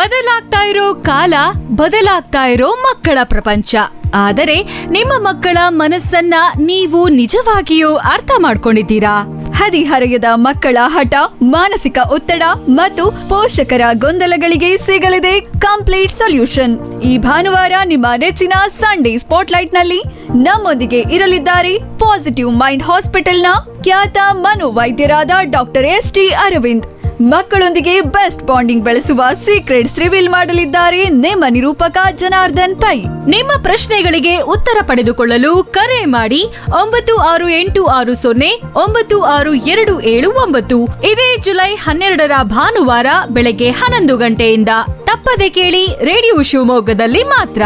ಬದಲಾಗ್ತಾ ಇರೋ ಕಾಲ ಬದಲಾಗ್ತಾ ಇರೋ ಮಕ್ಕಳ ಪ್ರಪಂಚ ಆದರೆ ನಿಮ್ಮ ಮಕ್ಕಳ ಮನಸ್ಸನ್ನ ನೀವು ನಿಜವಾಗಿಯೂ ಅರ್ಥ ಮಾಡ್ಕೊಂಡಿದ್ದೀರಾ ಹದಿಹರೆಯದ ಮಕ್ಕಳ ಹಠ ಮಾನಸಿಕ ಒತ್ತಡ ಮತ್ತು ಪೋಷಕರ ಗೊಂದಲಗಳಿಗೆ ಸಿಗಲಿದೆ ಕಂಪ್ಲೀಟ್ ಸೊಲ್ಯೂಷನ್ ಈ ಭಾನುವಾರ ನಿಮ್ಮ ನೆಚ್ಚಿನ ಸಂಡೇ ಸ್ಪಾಟ್ಲೈಟ್ ನಲ್ಲಿ ನಮ್ಮೊಂದಿಗೆ ಇರಲಿದ್ದಾರೆ ಪಾಸಿಟಿವ್ ಮೈಂಡ್ ಹಾಸ್ಪಿಟಲ್ನ ಖ್ಯಾತ ಮನೋವೈದ್ಯರಾದ ಡಾಕ್ಟರ್ ಎಸ್ ಟಿ ಅರವಿಂದ್ ಮಕ್ಕಳೊಂದಿಗೆ ಬೆಸ್ಟ್ ಬಾಂಡಿಂಗ್ ಬೆಳೆಸುವ ಸೀಕ್ರೆಟ್ಸ್ ರಿವೀಲ್ ಮಾಡಲಿದ್ದಾರೆ ನಿಮ್ಮ ನಿರೂಪಕ ಜನಾರ್ದನ್ ಪೈ ನಿಮ್ಮ ಪ್ರಶ್ನೆಗಳಿಗೆ ಉತ್ತರ ಪಡೆದುಕೊಳ್ಳಲು ಕರೆ ಮಾಡಿ ಒಂಬತ್ತು ಆರು ಎಂಟು ಆರು ಸೊನ್ನೆ ಒಂಬತ್ತು ಆರು ಎರಡು ಏಳು ಒಂಬತ್ತು ಇದೇ ಜುಲೈ ಹನ್ನೆರಡರ ಭಾನುವಾರ ಬೆಳಗ್ಗೆ ಹನ್ನೊಂದು ಗಂಟೆಯಿಂದ ತಪ್ಪದೆ ಕೇಳಿ ರೇಡಿಯೋ ಶಿವಮೊಗ್ಗದಲ್ಲಿ ಮಾತ್ರ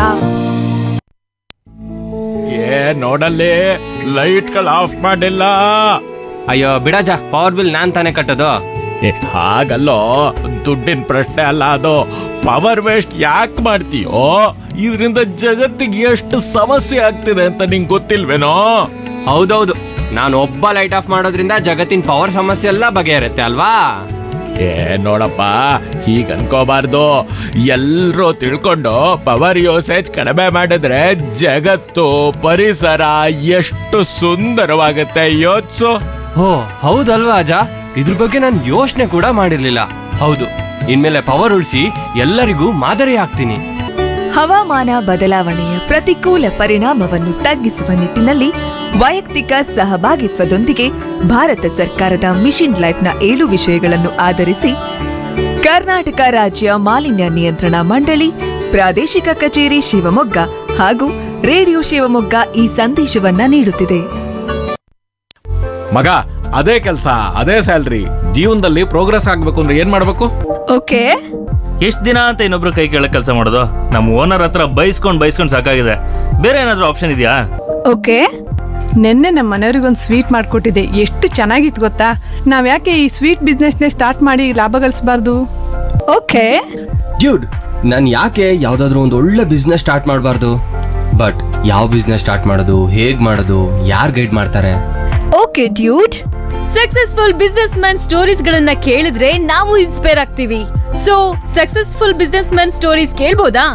ಏ ನೋಡಲ್ಲಿ ಲೈಟ್ಗಳು ಆಫ್ ಮಾಡಿಲ್ಲ ಅಯ್ಯೋ ಬಿಡಜ ಪವರ್ ಬಿಲ್ ನಾನ್ ತಾನೇ ಕಟ್ಟೋದು ಏ ಹಾಗಲ್ಲೋ ದುಡ್ಡಿನ ಪ್ರಶ್ನೆ ಅಲ್ಲ ಅದು ಪವರ್ ವೇಸ್ಟ್ ಯಾಕೆ ಮಾಡ್ತೀಯೋ ಇದರಿಂದ ಜಗತ್ತಿಗೆ ಎಷ್ಟು ಸಮಸ್ಯೆ ಆಗ್ತಿದೆ ಅಂತ ನಿಂಗೆ ಗೊತ್ತಿಲ್ವೇನೋ ಹೌದೌದು ನಾನು ಒಬ್ಬ ಲೈಟ್ ಆಫ್ ಮಾಡೋದ್ರಿಂದ ಜಗತ್ತಿನ ಪವರ್ ಸಮಸ್ಯೆ ಎಲ್ಲ ಬಗೆಹರುತ್ತೆ ಅಲ್ವಾ ಏ ನೋಡಪ್ಪ ಹೀಗ್ ಅನ್ಕೋಬಾರ್ದು ಎಲ್ರೂ ತಿಳ್ಕೊಂಡು ಪವರ್ ಯೂಸೇಜ್ ಕಡಿಮೆ ಮಾಡಿದ್ರೆ ಜಗತ್ತು ಪರಿಸರ ಎಷ್ಟು ಸುಂದರವಾಗುತ್ತೆ ಯೋಚ್ಸು ಓ ಹೌದಲ್ವಾ ಅಜ ಇದ್ರ ಬಗ್ಗೆ ನಾನು ಯೋಚನೆ ಕೂಡ ಮಾಡಿರ್ಲಿಲ್ಲ ಹೌದು ಇನ್ಮೇಲೆ ಪವರ್ ಉಳಿಸಿ ಎಲ್ಲರಿಗೂ ಮಾದರಿ ಆಗ್ತೀನಿ ಹವಾಮಾನ ಬದಲಾವಣೆಯ ಪ್ರತಿಕೂಲ ಪರಿಣಾಮವನ್ನು ತಗ್ಗಿಸುವ ನಿಟ್ಟಿನಲ್ಲಿ ವೈಯಕ್ತಿಕ ಸಹಭಾಗಿತ್ವದೊಂದಿಗೆ ಭಾರತ ಸರ್ಕಾರದ ಮಿಷನ್ ಲೈಫ್ನ ಏಳು ವಿಷಯಗಳನ್ನು ಆಧರಿಸಿ ಕರ್ನಾಟಕ ರಾಜ್ಯ ಮಾಲಿನ್ಯ ನಿಯಂತ್ರಣ ಮಂಡಳಿ ಪ್ರಾದೇಶಿಕ ಕಚೇರಿ ಶಿವಮೊಗ್ಗ ಹಾಗೂ ರೇಡಿಯೋ ಶಿವಮೊಗ್ಗ ಈ ಸಂದೇಶವನ್ನ ನೀಡುತ್ತಿದೆ ಮಗ ಅದೇ ಕೆಲಸ ಅದೇ ಸ್ಯಾಲ್ರಿ ಜೀವನದಲ್ಲಿ ಪ್ರೋಗ್ರೆಸ್ ಆಗ್ಬೇಕು ಅಂದ್ರೆ ಏನ್ ಮಾಡ್ಬೇಕು ಓಕೆ ಎಷ್ಟ್ ದಿನ ಅಂತ ಇನ್ನೊಬ್ರು ಕೈ ಕೆಳಗೆ ಕೆಲಸ ಮಾಡೋದು ನಮ್ಮ ಓನರ್ ಹತ್ರ ಬೈಸ್ಕೊಂಡ್ ಬೈಸ್ಕೊಂಡ್ ಸಾಕಾಗಿದೆ ಬೇರೆ ಏನಾದ್ರೂ ಆಪ್ಷನ್ ಇದೆಯಾ ಓಕೆ ನಿನ್ನೆ ನಮ್ಮ ಮನೆಯವ್ರಿಗೊಂದು ಸ್ವೀಟ್ ಮಾಡಿಕೊಟ್ಟಿದ್ದೆ ಎಷ್ಟು ಚೆನ್ನಾಗಿತ್ತು ಗೊತ್ತಾ ನಾವ್ ಯಾಕೆ ಈ ಸ್ವೀಟ್ ಬಿಸ್ನೆಸ್ನೇ ಸ್ಟಾರ್ಟ್ ಮಾಡಿ ಲಾಭ ಗಳಿಸಬಾರ್ದು ಓಕೆ ಡ್ಯೂಡ್ ನಾನು ಯಾಕೆ ಯಾವ್ದಾದ್ರು ಒಂದು ಒಳ್ಳೆ ಬಿಸ್ನೆಸ್ ಸ್ಟಾರ್ಟ್ ಮಾಡಬಾರ್ದು ಬಟ್ ಯಾವ ಬಿಸ್ನೆಸ್ ಸ್ಟಾರ್ಟ್ ಮಾಡೋದು ಹೇಗ್ ಮಾಡೋದು ಯಾರು ಗೈಡ್ ಮಾಡ್ತಾರೆ okay dude successful businessman stories ಗಳನ್ನ ಕೇಳಿದ್ರೆ ನಾವು ಇನ್ಸ್ಪೈರ್ ಆಗ್ತೀವಿ so successful businessman stories ಕೇಳ್ಬೋದಾ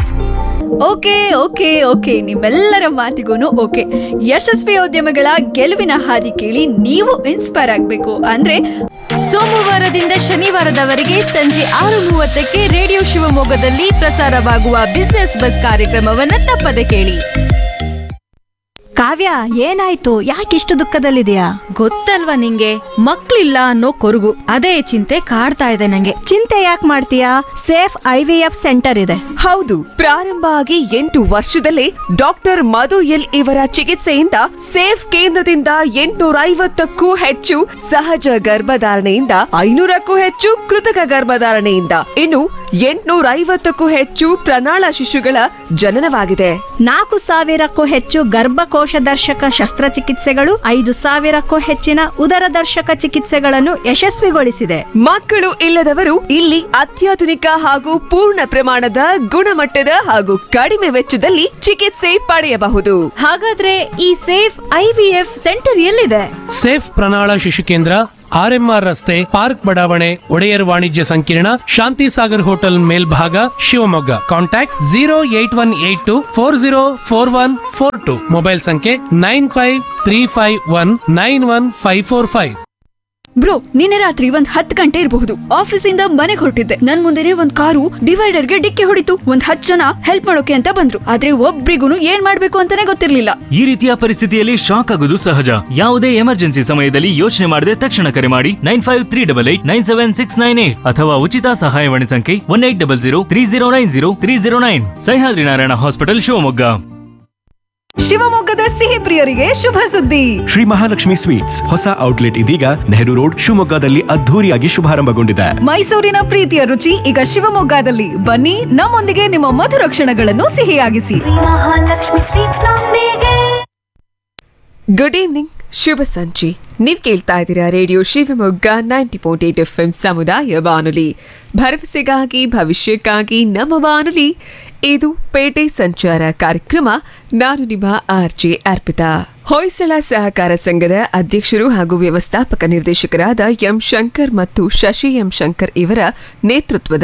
ಓಕೆ ಓಕೆ ಓಕೆ ನಿಮ್ಮೆಲ್ಲರ ಮಾತಿಗೂ ಓಕೆ ಯಶಸ್ವಿ ಉದ್ಯಮಗಳ ಗೆಲುವಿನ ಹಾದಿ ಕೇಳಿ ನೀವು ಇನ್ಸ್ಪೈರ್ ಆಗಬೇಕು ಅಂದ್ರೆ ಸೋಮವಾರದಿಂದ ಶನಿವಾರದವರೆಗೆ ಸಂಜೆ ಆರು ಮೂವತ್ತಕ್ಕೆ ರೇಡಿಯೋ ಶಿವಮೊಗ್ಗದಲ್ಲಿ ಪ್ರಸಾರವಾಗುವ ಬಿಸ್ನೆಸ್ ಬಸ್ ಕಾರ್ಯಕ್ರಮವನ್ನ ತಪ್ಪದೆ ಕೇಳಿ ಕಾವ್ಯ ಏನಾಯ್ತು ಯಾಕಿಷ್ಟು ದುಃಖದಲ್ಲಿದೆಯಾ ಗೊತ್ತಲ್ವಾ ನಿಂಗೆ ಮಕ್ಳಿಲ್ಲ ಅನ್ನೋ ಕೊರಗು ಅದೇ ಚಿಂತೆ ಕಾಡ್ತಾ ಇದೆ ನಂಗೆ ಚಿಂತೆ ಯಾಕೆ ಮಾಡ್ತೀಯಾ safe I V F centre ಇದೆ ಹೌದು ಪ್ರಾರಂಭ ಆಗಿ ಎಂಟು ವರ್ಷದಲ್ಲೇ ಡಾಕ್ಟರ್ ಮಧು ಎಲ್ ಇವರ ಚಿಕಿತ್ಸೆಯಿಂದ ಸೇಫ್ ಕೇಂದ್ರದಿಂದ ಎಂಟುನೂರ ಐವತ್ತಕ್ಕೂ ಹೆಚ್ಚು ಸಹಜ ಗರ್ಭಧಾರಣೆಯಿಂದ ಐನೂರಕ್ಕೂ ಹೆಚ್ಚು ಕೃತಕ ಗರ್ಭಧಾರಣೆಯಿಂದ ಇನ್ನು ಎಂಟುನೂರ ಐವತ್ತಕ್ಕೂ ಹೆಚ್ಚು ಪ್ರಣಾಳ ಶಿಶುಗಳ ಜನನವಾಗಿದೆ ನಾಲ್ಕು ಸಾವಿರಕ್ಕೂ ಹೆಚ್ಚು ಗರ್ಭಕೋಶ ದರ್ಶಕ ಶಸ್ತ್ರಚಿಕಿತ್ಸೆಗಳು ಐದು ಸಾವಿರಕ್ಕೂ ಹೆಚ್ಚಿನ ಉದರ ದರ್ಶಕ ಚಿಕಿತ್ಸೆಗಳನ್ನು ಯಶಸ್ವಿಗೊಳಿಸಿದೆ ಮಕ್ಕಳು ಇಲ್ಲದವರು ಇಲ್ಲಿ ಅತ್ಯಾಧುನಿಕ ಹಾಗೂ ಪೂರ್ಣ ಪ್ರಮಾಣದ ಗುಣಮಟ್ಟದ ಹಾಗೂ ಕಡಿಮೆ ವೆಚ್ಚದಲ್ಲಿ ಚಿಕಿತ್ಸೆ ಪಡೆಯಬಹುದು ಹಾಗಾದ್ರೆ ಈ ಸೇಫ್ ಐವಿಎಫ್ ಸೆಂಟರ್ ಎಲ್ಲಿದೆ ಸೇಫ್ ಪ್ರಣಾಳ ಶಿಶು ಕೇಂದ್ರ ಆರ್ಎಂಆರ್ ರಸ್ತೆ ಪಾರ್ಕ್ ಬಡಾವಣೆ ಒಡೆಯರ್ ವಾಣಿಜ್ಯ ಸಂಕೀರ್ಣ ಶಾಂತಿ ಸಾಗರ್ ಹೋಟೆಲ್ ಮೇಲ್ಭಾಗ Shivamogga contact zero eight one eight two four zero four one four two mobile ಸಂಖ್ಯೆ nine five three five one nine one five four five bro ನಿನ್ನೆ ರಾತ್ರಿ ಒಂದ್ ಹತ್ತು ಗಂಟೆ ಇರಬಹುದು ಆಫೀಸಿಂದ ಮನೆಗೆ ಹೊರಟಿದ್ದೆ ನನ್ ಮುಂದೆನೆ ಒಂದ್ ಕಾರು ಡಿವೈಡರ್ಗೆ ಡಿಕ್ಕಿ ಹೊಡಿತು ಒಂದ್ ಹತ್ತು ಜನ ಹೆಲ್ಪ್ ಮಾಡೋಕೆ ಅಂತ ಬಂದ್ರು ಆದ್ರೆ ಒಬ್ರಿಗೂ ಏನ್ ಮಾಡ್ಬೇಕು ಅಂತಾನೆ ಗೊತ್ತಿರ್ಲಿಲ್ಲ ಈ ರೀತಿಯ ಪರಿಸ್ಥಿತಿಯಲ್ಲಿ ಶಾಕ್ ಆಗೋದು ಸಹಜ ಯಾವುದೇ ಎಮರ್ಜೆನ್ಸಿ ಸಮಯದಲ್ಲಿ ಯೋಚನೆ ಮಾಡದೆ ತಕ್ಷಣ ಕರೆ ಮಾಡಿ nine five three double eight nine seven six nine eight ಅಥವಾ ಉಚಿತ ಸಹಾಯವಾಣಿ ಸಂಖ್ಯೆ one eight double zero three zero nine zero three zero nine Sahyadri Narayana hospital Shivamogga ಶಿವಮೊಗ್ಗದ ಸಿಹಿ ಪ್ರಿಯರಿಗೆ ಶುಭ ಸುದ್ದಿ ಶ್ರೀ ಮಹಾಲಕ್ಷ್ಮಿ ಸ್ವೀಟ್ಸ್ ಹೊಸ ಔಟ್ಲೆಟ್ ಇದೀಗ ನೆಹರು ರೋಡ್ ಶಿವಮೊಗ್ಗದಲ್ಲಿ ಅದ್ಧೂರಿಯಾಗಿ ಶುಭಾರಂಭಗೊಂಡಿದೆ ಮೈಸೂರಿನ ಪ್ರೀತಿಯ ರುಚಿ ಈಗ ಶಿವಮೊಗ್ಗದಲ್ಲಿ ಬನ್ನಿ ನಮ್ಮೊಂದಿಗೆ ನಿಮ್ಮ ಮಧುರ ಕ್ಷಣಗಳನ್ನು ಸಿಹಿಯಾಗಿಸಿ ಗುಡ್ ಈವ್ನಿಂಗ್ ಶುಭ ಸಂಜೆ ನೀವ್ ಕೇಳ್ತಾ ಇದ್ದೀರಾ radio Shivamogga ninety point eight F M ಸಮುದಾಯ ಬಾನುಲಿ ಭರವಸೆಗಾಗಿ ಭವಿಷ್ಯಕ್ಕಾಗಿ ನಮ್ಮ ಬಾನುಲಿ ಇದು ಪೇಟೆ ಸಂಚಾರ ಕಾರ್ಯಕ್ರಮ ನಾನು ನಿಮ್ಮ ಆರ್ ಜೆ ಅರ್ಪಿತಾ ಹೊಯ್ಸಳ ಸಹಕಾರ ಸಂಘದ ಅಧ್ಯಕ್ಷರು ಹಾಗೂ ವ್ಯವಸ್ಥಾಪಕ ನಿರ್ದೇಶಕರಾದ ಎಂ ಶಂಕರ್ ಮತ್ತು ಶಶಿ ಎಂ ಶಂಕರ್ ಇವರ ನೇತೃತ್ವದಲ್ಲಿ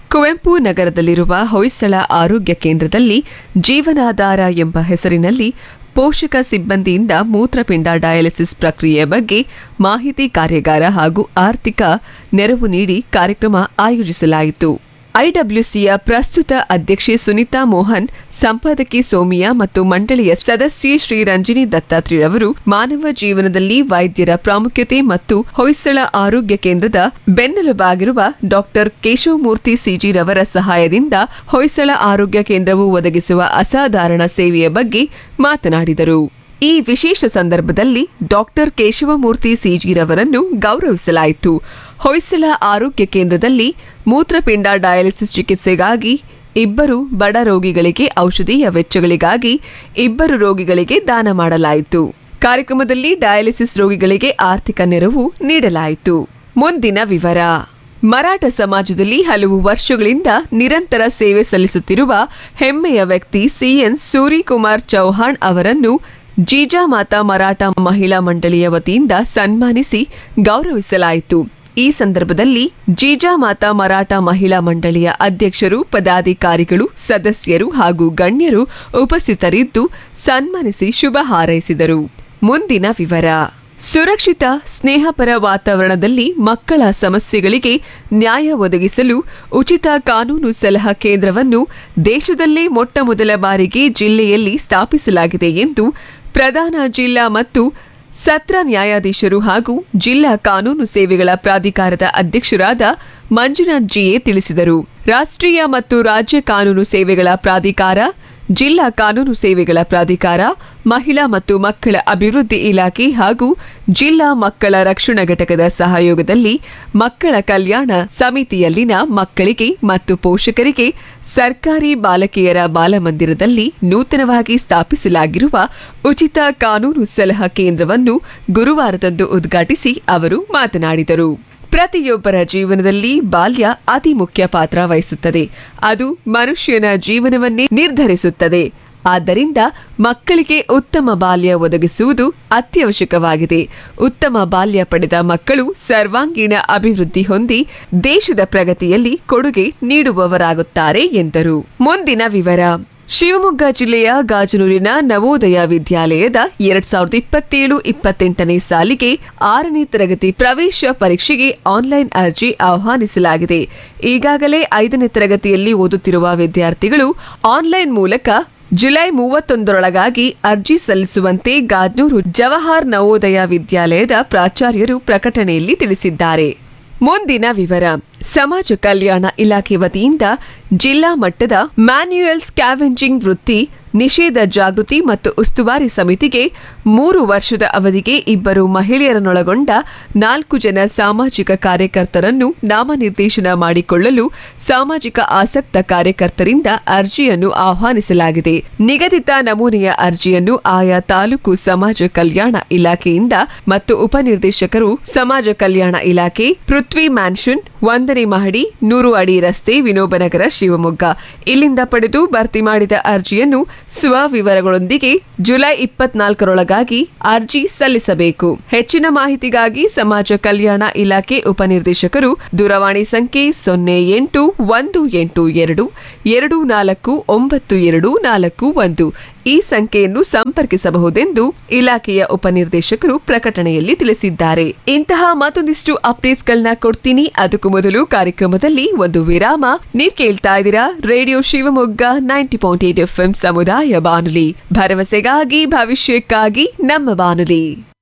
ಕುವೆಂಪು ನಗರದಲ್ಲಿರುವ ಹೊಯ್ಸಳ ಆರೋಗ್ಯ ಕೇಂದ್ರದಲ್ಲಿ ಜೀವನಾಧಾರ ಎಂಬ ಹೆಸರಿನಲ್ಲಿ ಪೋಷಕ ಸಿಬ್ಬಂದಿಯಿಂದ ಮೂತ್ರಪಿಂಡ ಡಯಾಲಿಸಿಸ್ ಪ್ರಕ್ರಿಯೆಯ ಬಗ್ಗೆ ಮಾಹಿತಿ ಕಾರ್ಯಾಗಾರ ಹಾಗೂ ಆರ್ಥಿಕ ನೆರವು ನೀಡಿ ಕಾರ್ಯಕ್ರಮ ಆಯೋಜಿಸಲಾಯಿತು ಐಡಬ್ಲ್ಯೂಸಿಯ ಪ್ರಸ್ತುತ ಅಧ್ಯಕ್ಷೆ ಸುನೀತಾ ಮೋಹನ್ ಸಂಪಾದಕಿ ಸೋಮಿಯಾ ಮತ್ತು ಮಂಡಳಿಯ ಸದಸ್ಯೆ ಶ್ರೀ ರಂಜಿನಿ ದತ್ತಾತ್ರಿರವರು ಮಾನವ ಜೀವನದಲ್ಲಿ ವೈದ್ಯರ ಪ್ರಾಮುಖ್ಯತೆ ಮತ್ತು ಹೊಯ್ಸಳ ಆರೋಗ್ಯ ಕೇಂದ್ರದ ಬೆನ್ನೆಲುಬಾಗಿರುವ ಡಾಕ್ಟರ್ ಕೇಶವಮೂರ್ತಿ ಸಿಜಿರವರ ಸಹಾಯದಿಂದ ಹೊಯ್ಸಳ ಆರೋಗ್ಯ ಕೇಂದ್ರವು ಒದಗಿಸುವ ಅಸಾಧಾರಣ ಸೇವೆಯ ಬಗ್ಗೆ ಮಾತನಾಡಿದರು ಈ ವಿಶೇಷ ಸಂದರ್ಭದಲ್ಲಿ ಡಾಕ್ಟರ್ ಕೇಶವಮೂರ್ತಿ ಸಿಜಿರವರನ್ನು ಗೌರವಿಸಲಾಯಿತು ಹೊಯ್ಸಳ ಆರೋಗ್ಯ ಕೇಂದ್ರದಲ್ಲಿ ಮೂತ್ರಪಿಂಡ ಡಯಾಲಿಸಿಸ್ ಚಿಕಿತ್ಸೆಗಾಗಿ ಇಬ್ಬರು ಬಡ ರೋಗಿಗಳಿಗೆ ಔಷಧಿಯ ವೆಚ್ಚಗಳಿಗಾಗಿ ಇಬ್ಬರು ರೋಗಿಗಳಿಗೆ ದಾನ ಮಾಡಲಾಯಿತು ಕಾರ್ಯಕ್ರಮದಲ್ಲಿ ಡಯಾಲಿಸಿಸ್ ರೋಗಿಗಳಿಗೆ ಆರ್ಥಿಕ ನೆರವು ನೀಡಲಾಯಿತು ಮುಂದಿನ ವಿವರ ಮರಾಠ ಸಮಾಜದಲ್ಲಿ ಹಲವು ವರ್ಷಗಳಿಂದ ನಿರಂತರ ಸೇವೆ ಸಲ್ಲಿಸುತ್ತಿರುವ ಹೆಮ್ಮೆಯ ವ್ಯಕ್ತಿ ಸಿಎನ್ ಸೂರಿಕುಮಾರ್ ಚೌಹಾಣ್ ಅವರನ್ನು ಜೀಜಾಮಾತಾ ಮರಾಠ ಮಹಿಳಾ ಮಂಡಳಿಯ ವತಿಯಿಂದ ಸನ್ಮಾನಿಸಿ ಗೌರವಿಸಲಾಯಿತು ಈ ಸಂದರ್ಭದಲ್ಲಿ ಜೀಜಾಮಾತಾ ಮರಾಠ ಮಹಿಳಾ ಮಂಡಳಿಯ ಅಧ್ಯಕ್ಷರು ಪದಾಧಿಕಾರಿಗಳು ಸದಸ್ಯರು ಹಾಗೂ ಗಣ್ಯರು ಉಪಸ್ಥಿತರಿದ್ದು ಸನ್ಮಾನಿಸಿ ಶುಭ ಹಾರೈಸಿದರು ಮುಂದಿನ ವಿವರ ಸುರಕ್ಷಿತ ಸ್ನೇಹಪರ ವಾತಾವರಣದಲ್ಲಿ ಮಕ್ಕಳ ಸಮಸ್ಯೆಗಳಿಗೆ ನ್ಯಾಯ ಒದಗಿಸಲು ಉಚಿತ ಕಾನೂನು ಸಲಹಾ ಕೇಂದ್ರವನ್ನು ದೇಶದಲ್ಲೇ ಮೊಟ್ಟ ಮೊದಲ ಬಾರಿಗೆ ಜಿಲ್ಲೆಯಲ್ಲಿ ಸ್ಥಾಪಿಸಲಾಗಿದೆ ಎಂದು ಪ್ರಧಾನ ಜಿಲ್ಲಾ ಮತ್ತು ಸತ್ರ ನ್ಯಾಯಾಧೀಶರು ಹಾಗೂ ಜಿಲ್ಲಾ ಕಾನೂನು ಸೇವೆಗಳ ಪ್ರಾಧಿಕಾರದ ಅಧ್ಯಕ್ಷರಾದ ಮಂಜುನಾಥ್ ಜಿಯೆ ತಿಳಿಸಿದರು ರಾಷ್ಟ್ರೀಯ ಮತ್ತು ರಾಜ್ಯ ಕಾನೂನು ಸೇವೆಗಳ ಪ್ರಾಧಿಕಾರ ಜಿಲ್ಲಾ ಕಾನೂನು ಸೇವೆಗಳ ಪ್ರಾಧಿಕಾರ ಮಹಿಳಾ ಮತ್ತು ಮಕ್ಕಳ ಅಭಿವೃದ್ಧಿ ಇಲಾಖೆ ಹಾಗೂ ಜಿಲ್ಲಾ ಮಕ್ಕಳ ರಕ್ಷಣಾ ಘಟಕದ ಸಹಯೋಗದಲ್ಲಿ ಮಕ್ಕಳ ಕಲ್ಯಾಣ ಸಮಿತಿಯಲ್ಲಿನ ಮಕ್ಕಳಿಗೆ ಮತ್ತು ಪೋಷಕರಿಗೆ ಸರ್ಕಾರಿ ಬಾಲಕಿಯರ ಬಾಲಮಂದಿರದಲ್ಲಿ ನೂತನವಾಗಿ ಸ್ಥಾಪಿಸಲಾಗಿರುವ ಉಚಿತ ಕಾನೂನು ಸಲಹಾ ಕೇಂದ್ರವನ್ನು ಗುರುವಾರದಂದು ಉದ್ಘಾಟಿಸಿ ಅವರು ಮಾತನಾಡಿದರು ಪ್ರತಿಯೊಬ್ಬರ ಜೀವನದಲ್ಲಿ ಬಾಲ್ಯ ಅತಿ ಮುಖ್ಯ ಪಾತ್ರ ವಹಿಸುತ್ತದೆ ಅದು ಮನುಷ್ಯನ ಜೀವನವನ್ನೇ ನಿರ್ಧರಿಸುತ್ತದೆ ಆದ್ದರಿಂದ ಮಕ್ಕಳಿಗೆ ಉತ್ತಮ ಬಾಲ್ಯ ಒದಗಿಸುವುದು ಅತ್ಯವಶ್ಯಕವಾಗಿದೆ ಉತ್ತಮ ಬಾಲ್ಯ ಪಡೆದ ಮಕ್ಕಳು ಸರ್ವಾಂಗೀಣ ಅಭಿವೃದ್ಧಿ ಹೊಂದಿ ದೇಶದ ಪ್ರಗತಿಯಲ್ಲಿ ಕೊಡುಗೆ ನೀಡುವವರಾಗುತ್ತಾರೆ ಎಂದರು ಮುಂದಿನ ವಿವರ ಶಿವಮೊಗ್ಗ ಜಿಲ್ಲೆಯ ಗಾಜನೂರಿನ ನವೋದಯ ವಿದ್ಯಾಲಯದ ಎರಡ್ ಸಾವಿರದ ಇಪ್ಪತ್ತೇಳು ಇಪ್ಪತ್ತೆಂಟನೇ ಸಾಲಿಗೆ ಆರನೇ ತರಗತಿ ಪ್ರವೇಶ ಪರೀಕ್ಷೆಗೆ ಆನ್ಲೈನ್ ಅರ್ಜಿ ಆಹ್ವಾನಿಸಲಾಗಿದೆ ಈಗಾಗಲೇ ಐದನೇ ತರಗತಿಯಲ್ಲಿ ಓದುತ್ತಿರುವ ವಿದ್ಯಾರ್ಥಿಗಳು ಆನ್ಲೈನ್ ಮೂಲಕ ಜುಲೈ ಮೂವತ್ತೊಂದರೊಳಗಾಗಿ ಅರ್ಜಿ ಸಲ್ಲಿಸುವಂತೆ ಗಾಜ್ನೂರು ಜವಾಹರ್ ನವೋದಯ ವಿದ್ಯಾಲಯದ ಪ್ರಾಚಾರ್ಯರು ಪ್ರಕಟಣೆಯಲ್ಲಿ ತಿಳಿಸಿದ್ದಾರೆ ಮುಂದಿನ ವಿವರ ಸಮಾಜ ಕಲ್ಯಾಣ ಇಲಾಖೆ ವತಿಯಿಂದ ಜಿಲ್ಲಾ ಮಟ್ಟದ ಮ್ಯಾನ್ಯುಯಲ್ ಸ್ಕ್ಯಾವೆಂಜಿಂಗ್ ವೃತ್ತಿ ನಿಷೇಧ ಜಾಗೃತಿ ಮತ್ತು ಉಸ್ತುವಾರಿ ಸಮಿತಿಗೆ ಮೂರು ವರ್ಷದ ಅವಧಿಗೆ ಇಬ್ಬರು ಮಹಿಳೆಯರನ್ನೊಳಗೊಂಡ ನಾಲ್ಕು ಜನ ಸಾಮಾಜಿಕ ಕಾರ್ಯಕರ್ತರನ್ನು ನಾಮನಿರ್ದೇಶನ ಮಾಡಿಕೊಳ್ಳಲು ಸಾಮಾಜಿಕ ಆಸಕ್ತ ಕಾರ್ಯಕರ್ತರಿಂದ ಅರ್ಜಿಯನ್ನು ಆಹ್ವಾನಿಸಲಾಗಿದೆ ನಿಗದಿತ ನಮೂನೆಯ ಅರ್ಜಿಯನ್ನು ಆಯಾ ತಾಲೂಕು ಸಮಾಜ ಕಲ್ಯಾಣ ಇಲಾಖೆಯಿಂದ ಮತ್ತು ಉಪನಿರ್ದೇಶಕರು ಸಮಾಜ ಕಲ್ಯಾಣ ಇಲಾಖೆ ಪೃಥ್ವಿ ಮ್ಯಾನ್ಷನ್ ಒಂದನೇ ಮಹಡಿ ನೂರು ಅಡಿ ರಸ್ತೆ ವಿನೋಬನಗರ ಶಿವಮೊಗ್ಗ ಇಲ್ಲಿಂದ ಪಡೆದು ಭರ್ತಿ ಮಾಡಿದ ಅರ್ಜಿಯನ್ನು ಸ್ವವಿವರಗಳೊಂದಿಗೆ ಜುಲೈ ಇಪ್ಪತ್ನಾಲ್ಕರೊಳಗಾಗಿ ಅರ್ಜಿ ಸಲ್ಲಿಸಬೇಕು ಹೆಚ್ಚಿನ ಮಾಹಿತಿಗಾಗಿ ಸಮಾಜ ಕಲ್ಯಾಣ ಇಲಾಖೆ ಉಪನಿರ್ದೇಶಕರು ದೂರವಾಣಿ ಸಂಖ್ಯೆ ಸೊನ್ನೆ ಎಂಟು ಒಂದು ಎಂಟು ಎರಡು ಎರಡು ನಾಲ್ಕು ಒಂಬತ್ತು ಎರಡು ನಾಲ್ಕು ಒಂದು ಈ ಸಂಖ್ಯೆಯನ್ನು ಸಂಪರ್ಕಿಸಬಹುದೆಂದು ಇಲಾಖೆಯ ಉಪನಿರ್ದೇಶಕರು ಪ್ರಕಟಣೆಯಲ್ಲಿ ತಿಳಿಸಿದ್ದಾರೆ ಇಂತಹ ಮತ್ತೊಂದಿಷ್ಟು ಅಪ್ಡೇಟ್ಸ್ಗಳನ್ನ ಕೊಡ್ತೀನಿ ಅದಕ್ಕೂ ಮೊದಲು ಕಾರ್ಯಕ್ರಮದಲ್ಲಿ ಒಂದು ವಿರಾಮ ನೀವ್ ಕೇಳ್ತಾ ಇದ್ದೀರಾ radio Shivamogga ninety point eight F ಸಮುದಾಯ ಬಾನುಲಿ ಭರವಸೆಗಾಗಿ ಭವಿಷ್ಯಕ್ಕಾಗಿ ನಮ್ಮ ಬಾನುಲಿ